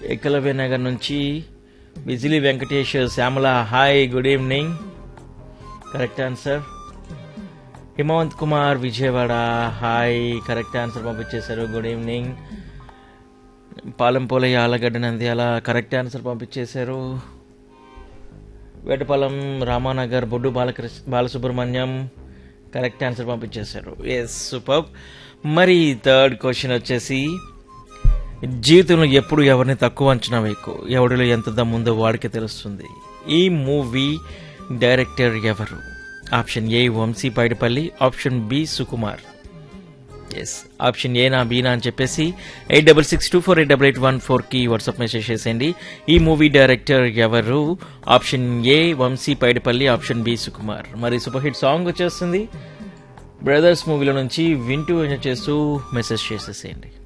ఏకలవ్య నగర్ నుంచి Bijili Venkatesh Shyamala hi good evening correct answer Himavanth Kumar Vijayawada hi correct answer పంపించేశారు good evening Palempolaiah Allagadda Nandyal correct answer పంపించేశారు Vetapalem Ramanagar Boddu Balakrishna Balasubrahmanyam correct answer పంపించేశారు yes super మరి third question వచ్చేసి జీవితంలో ఎప్పుడు ఎవరిని తక్కువ అంచనా వేయకు ఎవడిలో ఎంత దమ్ముందో వాడికి తెలుస్తుంది ఈ మూవీ డైరెక్టర్ ఎవరు option A Vamshi Paidipally option B Sukumar yes option ఏనా బీనా అని చెప్పేసి eight double six two four eight double eight one ఫోర్కి వాట్సాప్ మెసేజ్ చేసేయండి ఈ మూవీ డైరెక్టర్ ఎవరు option A Vamshi Paidipally option B Sukumar మరి సూపర్ హిట్ సాంగ్ వచ్చేస్తుంది బ్రదర్స్ మూవీలో నుంచి వింటూ ఎంజాయ్ చేస్తూ మెసేజ్ చేసేసేయండి